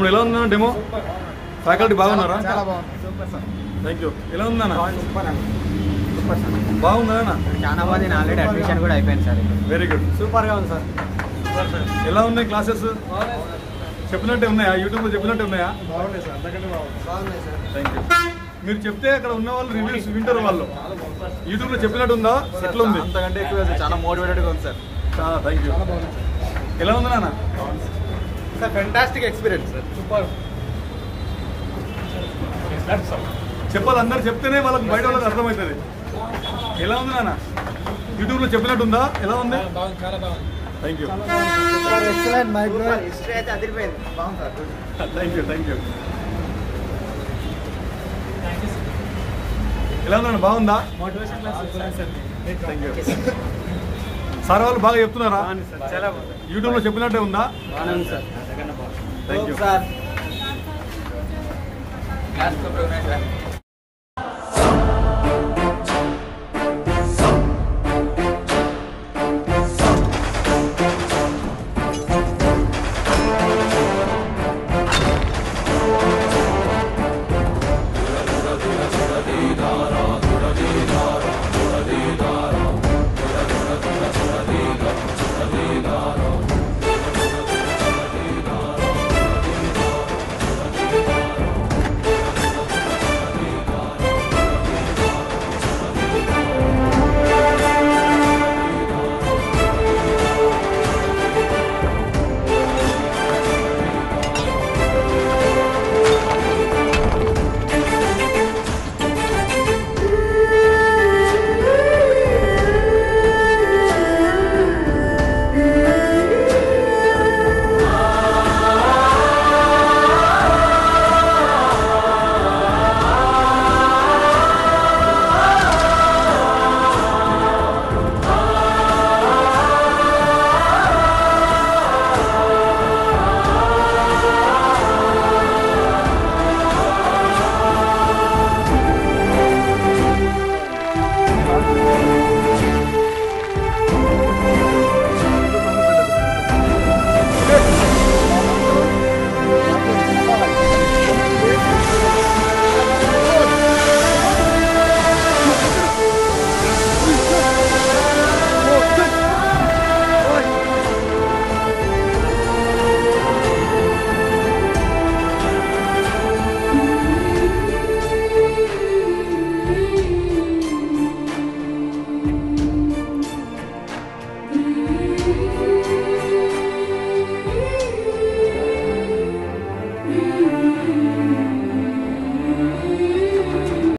ఎలా ఉందా demo faculty బాగున్నారా చాలా బాగుంది సూపర్ సార్ థ్యాంక్ యూ ఎలా ఉందన్న సూపర్ అన్న సూపర్ సార్ బాగుందా అన్న చాలా బాగుంది నా ఆల్రెడీ అడ్మిషన్ కూడా అయిపోయింది సార్ వెరీ గుడ్ సూపర్గా ఉంది సార్ ఎలా ఉన్నాయి క్లాసెస్ చెప్పినట్టే ఉన్నాయా యూట్యూబ్లో చెప్పినట్టే ఉన్నాయా బాగుంది సార్ అంతకంటే బాగుంది బాగుంది సార్ థ్యాంక్ యూ మీరు చెప్తే అక్కడ ఉన్న వాళ్ళు రివ్యూస్ వింటారు వాళ్ళు యూట్యూబ్లో చెప్పినట్టు ఉందా ఎట్లా ఉంది అంతకంటే ఎక్కువ చాలా మోటివేటెడ్గా ఉంది సార్ చాలా థ్యాంక్ యూ ఎలా ఉంది నాన్న sir fantastic experience sir super చెప్పాలి అందరు చెప్తేనే వాళ్ళకి బయట వాళ్ళకి అర్థమవుతుంది ఎలా ఉంది నాన్న యూట్యూబ్లో చెప్పినట్టు ఉందా ఎలా ఉంది బాగుంది చాలా బాగుంది thank you excellent my bro history అయితే అదిరిపోయింది బాగుంది sir thank you thank you ఎలా ఉందండి బాగుందా motivation class thank you sir వాళ్ళు బాగా చెప్తున్నారా చాలా బాగుంది యూట్యూబ్లో చెప్పినట్టే ఉందా బాగుంది sir thank you sir class programme